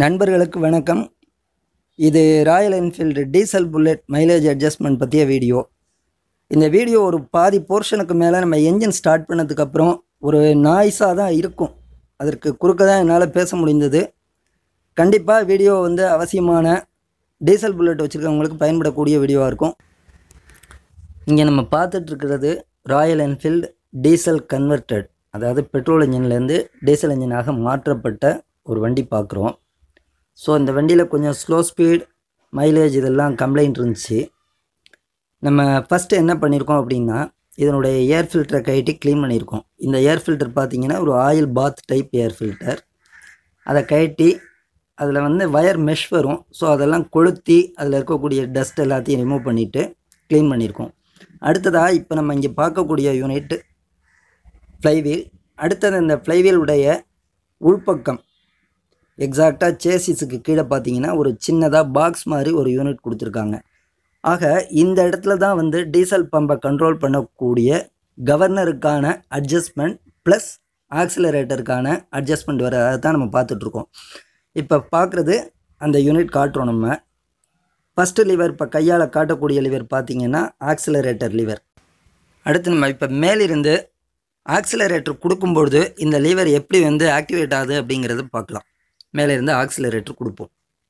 நண்பர்களுக்கு வணக்கம் இது Royal Enfield diesel bullet mileage adjustment பற்றிய வீடியோ இந்த வீடியோ ஒரு பாதி போர்ஷனுக்கு மேலே நம்ம என்ஜின் ஸ்டார்ட் பண்ணதுக்கப்புறம் ஒரு நாய்ஸாக தான் இருக்கும் அதற்கு குறுக்க தான் என்னால் பேச முடிந்தது கண்டிப்பாக வீடியோ வந்து அவசியமான டீசல் புல்லட் வச்சுருக்கவங்களுக்கு பயன்படக்கூடிய வீடியோவாக இருக்கும் இங்கே நம்ம பார்த்துட்டு இருக்கிறது ராயல் என்ஃபீல்டு டீசல் கன்வெர்ட்டட் அதாவது பெட்ரோல் இன்ஜின்லேருந்து டீசல் இன்ஜினாக மாற்றப்பட்ட ஒரு வண்டி பார்க்குறோம் ஸோ இந்த வண்டியில் கொஞ்சம் ஸ்லோ ஸ்பீட் மைலேஜ் இதெல்லாம் கம்ப்ளைண்ட் இருந்துச்சு நம்ம ஃபஸ்ட்டு என்ன பண்ணியிருக்கோம் அப்படின்னா இதனுடைய ஏர் ஃபில்டரை கழட்டி க்ளீன் பண்ணியிருக்கோம் இந்த ஏர் ஃபில்டர் பார்த்தீங்கன்னா ஒரு oil bath type air filter அதை கழட்டி அதில் வந்து வயர் மெஷ் வரும் ஸோ அதெல்லாம் கொளுத்தி அதில் இருக்கக்கூடிய டஸ்ட் எல்லாத்தையும் ரிமூவ் பண்ணிவிட்டு க்ளீன் பண்ணியிருக்கோம் அடுத்ததாக இப்போ நம்ம இங்கே பார்க்கக்கூடிய யூனிட் ஃப்ளைவீல் அடுத்தது இந்த ஃப்ளைவீல் உடைய உள்பக்கம் எக்ஸாக்டாக சேசிஸுக்கு கீழே பார்த்தீங்கன்னா ஒரு சின்னதாக பாக்ஸ் மாதிரி ஒரு யூனிட் கொடுத்துருக்காங்க ஆக இந்த இடத்துல தான் வந்து டீசல் பம்பை கண்ட்ரோல் பண்ணக்கூடிய கவர்னருக்கான அட்ஜஸ்ட்மெண்ட் ப்ளஸ் ஆக்சிலரேட்டருக்கான அட்ஜஸ்ட்மெண்ட் வர அதை தான் நம்ம பார்த்துட்ருக்கோம் இப்போ பார்க்குறது அந்த யூனிட் காட்டுறோம் நம்ம ஃபஸ்ட்டு லிவர் இப்போ கையால் காட்டக்கூடிய லிவர் பார்த்தீங்கன்னா ஆக்சிலரேட்டர் லிவர் அடுத்து நம்ம இப்போ மேலிருந்து ஆக்சிலரேட்டர் கொடுக்கும்பொழுது இந்த லீவர் எப்படி வந்து ஆக்டிவேட் ஆகுது அப்படிங்கிறத பார்க்கலாம் மேலே இருந்து ஆக்சிலரேட்டர் கொடுப்போம்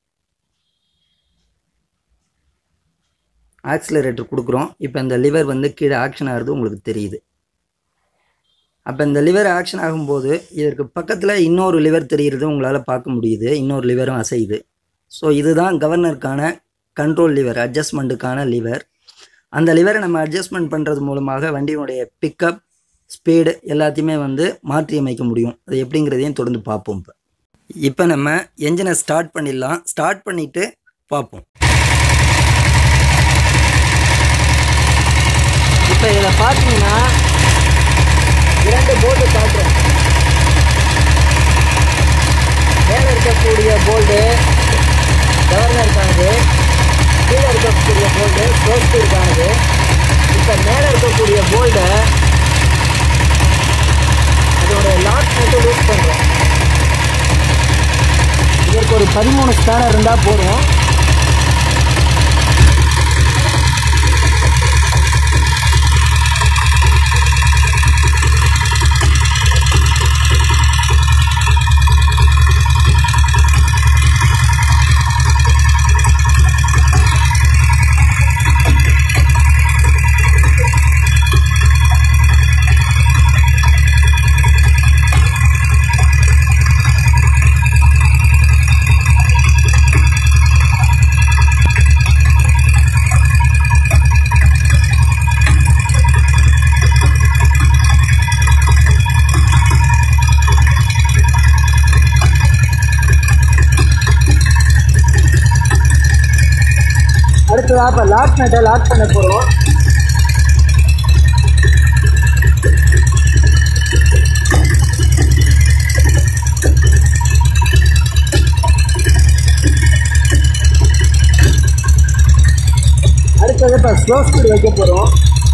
ஆக்சிலரேட்டர் கொடுக்குறோம் இப்போ இந்த லிவர் வந்து கீழே ஆக்ஷன் ஆகிறது உங்களுக்கு தெரியுது அப்போ இந்த லிவர் ஆக்ஷன் ஆகும்போது இதற்கு பக்கத்தில் இன்னொரு லிவர் தெரிகிறது உங்களால் பார்க்க முடியுது இன்னொரு லிவரும் அசையுது ஸோ இதுதான் கவர்னருக்கான கண்ட்ரோல் லிவர் அட்ஜஸ்ட்மெண்ட்டுக்கான லிவர் அந்த லிவரை நம்ம அட்ஜஸ்ட்மெண்ட் பண்ணுறது மூலமாக வண்டியினுடைய பிக்கப் ஸ்பீடு எல்லாத்தையுமே வந்து மாற்றி அமைக்க முடியும் அது எப்படிங்கிறதையும் தொடர்ந்து பார்ப்போம் இப்போ இப்போ நம்ம என்ஜினை ஸ்டார்ட் பண்ணிடலாம் ஸ்டார்ட் பண்ணிவிட்டு பார்ப்போம் இப்போ இதில் பார்த்தீங்கன்னா இரண்டு போல்டு காட்டுறோம் மேலே இருக்கக்கூடிய போல்டு கவர்னருக்கானது கீழே இருக்கக்கூடிய போல்டு ஸ்லோஸ்பீடுக்கானது இப்போ மேலே இருக்கக்கூடிய போல்டை அதோட லாக் மட்டும் லூஸ் பண்ணுறோம் இதற்கு ஒரு பதிமூணு ஸ்பேனர் இருந்தால் போதும் அடுத்ததாக இப்போ லாக் நட்டை லாக் பண்ண போகிறோம் அடுத்தது இப்போ ஸ்லோ ஸ்பீட் வைக்க போகிறோம்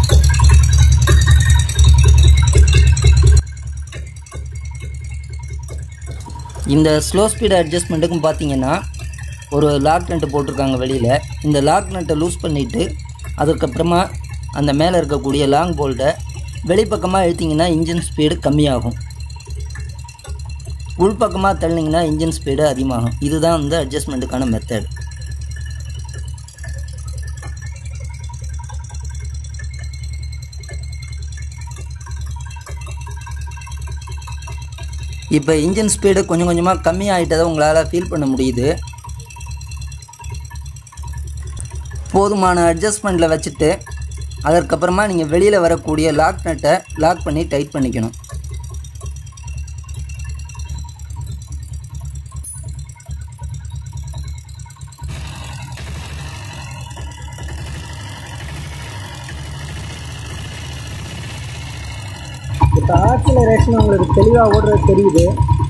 இந்த ஸ்லோ ஸ்பீட் அட்ஜஸ்ட்மெண்ட்டுக்கும் பார்த்தீங்கன்னா ஒரு லாக் நட்டு போட்டிருக்காங்க வெளியில் இந்த லாக் நட்டை லூஸ் பண்ணிவிட்டு அதுக்கப்புறமா அந்த மேலே இருக்கக்கூடிய லாங் போல்ட்டை வெளிப்பக்கமாக இழுத்திங்கன்னா இன்ஜின் ஸ்பீடு கம்மியாகும் உள்பக்கமாக தள்ளிங்கன்னா இன்ஜின் ஸ்பீடு அதிகமாகும் இதுதான் வந்து அட்ஜஸ்ட்மெண்ட்டுக்கான மெத்தட் இப்போ இன்ஜின் ஸ்பீடு கொஞ்சம் கொஞ்சமாக கம்மி ஆகிட்டதை உங்களால் ஃபீல் பண்ண முடியுது போதுமான அட்ஜஸ்ட்மெண்ட்டில் வச்சுட்டு அதற்கப்புறமா நீங்கள் வெளியில் வரக்கூடிய லாக் நட்டை லாக் பண்ணி டைட் பண்ணிக்கணும் இப்போ ஆக்சிலரேஷன் உங்களுக்கு தெளிவாக ஓடுறது தெரியுது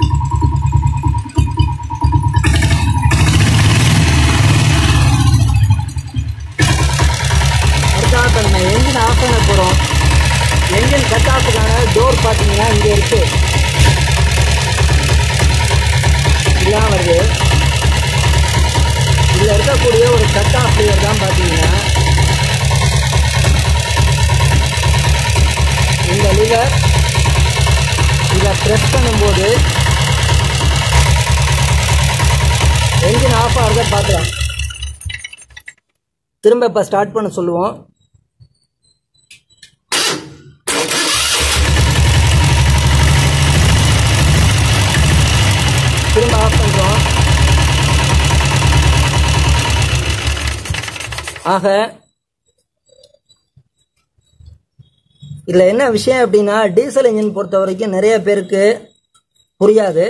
அடுத்ததாக இப்போ நம்ம என்ஜின் ஆஃப் பண்ண போகிறோம் என்ஜின் கட் ஆஃபுக்கான டோர் பார்த்தீங்கன்னா இங்கே இருக்குது இதெல்லாம் வருது இதில் இருக்கக்கூடிய ஒரு கட் ஆஃப் லேயர் தான் பார்த்தீங்கன்னா இந்த லிவர் இதை ப்ரெஸ் பண்ணும்போது என்ஜின் ஆஃப் ஆகிறத பார்க்கலாம் திரும்ப இப்போ ஸ்டார்ட் பண்ண சொல்லுவோம் திரும்ப ஆஃப் பண்ணுறோம் ஆக இதில் என்ன விஷயம் அப்படின்னா டீசல் இன்ஜின் பொறுத்த வரைக்கும் நிறைய பேருக்கு புரியாது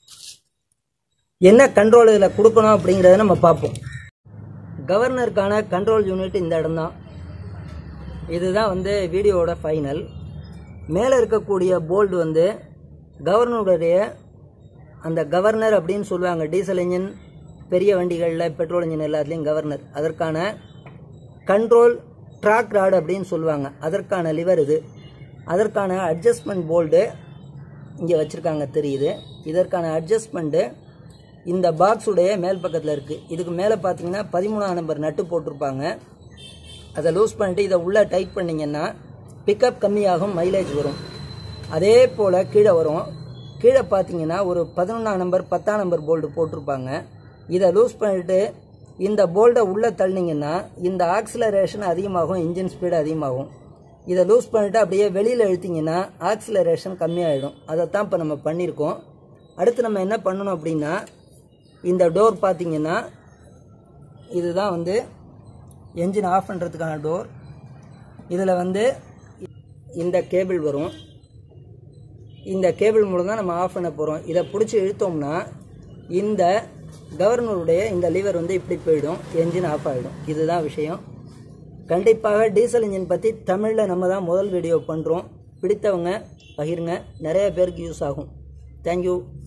என்ன கண்ட்ரோல் இதில் கொடுக்கணும் அப்படிங்கிறத நம்ம பார்ப்போம் கவர்னருக்கான கண்ட்ரோல் யூனிட் இந்த இடம்தான் இதுதான் வந்து வீடியோவோட ஃபைனல் மேலே இருக்கக்கூடிய போல்டு வந்து கவர்னருடைய அந்த கவர்னர் அப்படின்னு சொல்லுவாங்க டீசல் இன்ஜின் பெரிய வண்டிகளில் பெட்ரோல் இன்ஜின் எல்லாத்துலேயும் கவர்னர் அதற்கான கண்ட்ரோல் ட்ராக் ராடு அப்படின்னு சொல்லுவாங்க அதற்கான லிவர் இது அதற்கான அட்ஜஸ்ட்மெண்ட் போல்டு இங்கே வச்சுருக்காங்க தெரியுது இதற்கான அட்ஜஸ்ட்மெண்ட்டு இந்த பாக்ஸுடைய மேல் பக்கத்தில் இருக்குது இதுக்கு மேலே பார்த்தீங்கன்னா பதிமூணாம் நம்பர் நட்டு போட்டிருப்பாங்க அதை லூஸ் பண்ணிட்டு இதை உள்ளே டைட் பண்ணிங்கன்னா பிக்கப் கம்மியாகும் மைலேஜ் வரும் அதே போல் கீழே வரும் கீழே பார்த்தீங்கன்னா ஒரு பதினொன்றாம் நம்பர் பத்தாம் நம்பர் போல்டு போட்டிருப்பாங்க இதை லூஸ் பண்ணிட்டு இந்த போல்டை உள்ளே தள்ளினீங்கன்னா இந்த ஆக்சிலரேஷன் அதிகமாகும் இன்ஜின் ஸ்பீடு அதிகமாகும் இதை லூஸ் பண்ணிட்டு அப்படியே வெளியில் இழுத்தீங்கன்னா ஆக்சிலரேஷன் கம்மியாகிடும் அதைத்தான் இப்போ நம்ம பண்ணியிருக்கோம் அடுத்து நம்ம என்ன பண்ணணும் அப்படின்னா இந்த டோர் பார்த்தீங்கன்னா இதுதான் வந்து என்ஜின் ஆஃப் பண்ணுறதுக்கான டோர் இதில் வந்து இந்த கேபிள் வரும் இந்த கேபிள் மூலம் தான் நம்ம ஆஃப் பண்ண போகிறோம் இதை பிடிச்சி இழுத்தோம்னா இந்த கவர்னருடைய இந்த லிவர் வந்து இப்படி போயிடும் என்ஜின் ஆஃப் ஆகிடும் இதுதான் விஷயம் கண்டிப்பாக டீசல் இன்ஜின் பற்றி தமிழில் நம்ம தான் முதல் வீடியோ பண்ணுறோம் பிடித்தவங்க பகிருங்க நிறைய பேருக்கு யூஸ் ஆகும் தேங்க்யூ